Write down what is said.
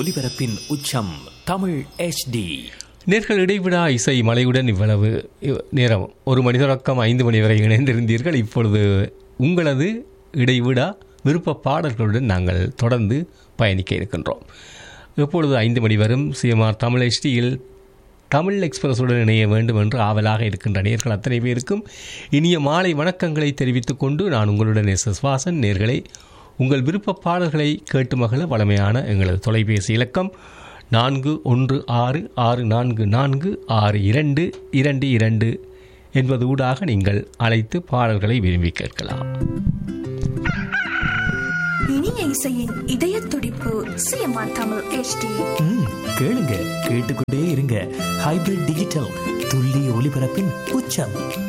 ஒலிபரப்பின் உச்சம் தமிழ் HD நேர்கள் இடைவிடா இசை மலையுடன் இவ்வளவு இவ்- நேரம் ஒரு மணி தொடக்கம் ஐந்து மணி வரை இணைந்திருந்தீர்கள் இப்பொழுது உங்களது இடைவிடா விருப்ப பாடல்களுடன் நாங்கள் தொடர்ந்து பயணிக்க இருக்கின்றோம் இப்பொழுது ஐந்து மணி வரும் சிஎம்ஆர் தமிழ் HDயில் தமிழ் எக்ஸ்பிரஸுடன் இணைய வேண்டும் என்று ஆவலாக இருக்கின்ற நேர்கள் அத்தனை பேருக்கும் இனிய மாலை வணக்கங்களை தெரிவித்துக் கொண்டு நான் உங்களுடன் எஸ் எஸ் வாசன் நேர்களை உங்கள் விருப்ப பாடல்களை கேட்டு மகள வளமையான எங்களது தொலைபேசி இலக்கம் நான்கு ஒன்று ஆறு ஆறு நான்கு நான்கு ஆறு இரண்டு இரண்டு இரண்டு என்பது ஊடாக நீங்கள் அழைத்து பாடல்களை விரும்பி கேட்கலாம் இனிய இசையின் இதய துடிப்பு சிஎம்ஆர் தமிழ் HD ம், கேளுங்க கேட்டுக்கொண்டே இருங்க ஹைபிரிட் டிஜிட்டல் துல்லிய ஒலிபரப்பின் உச்சம்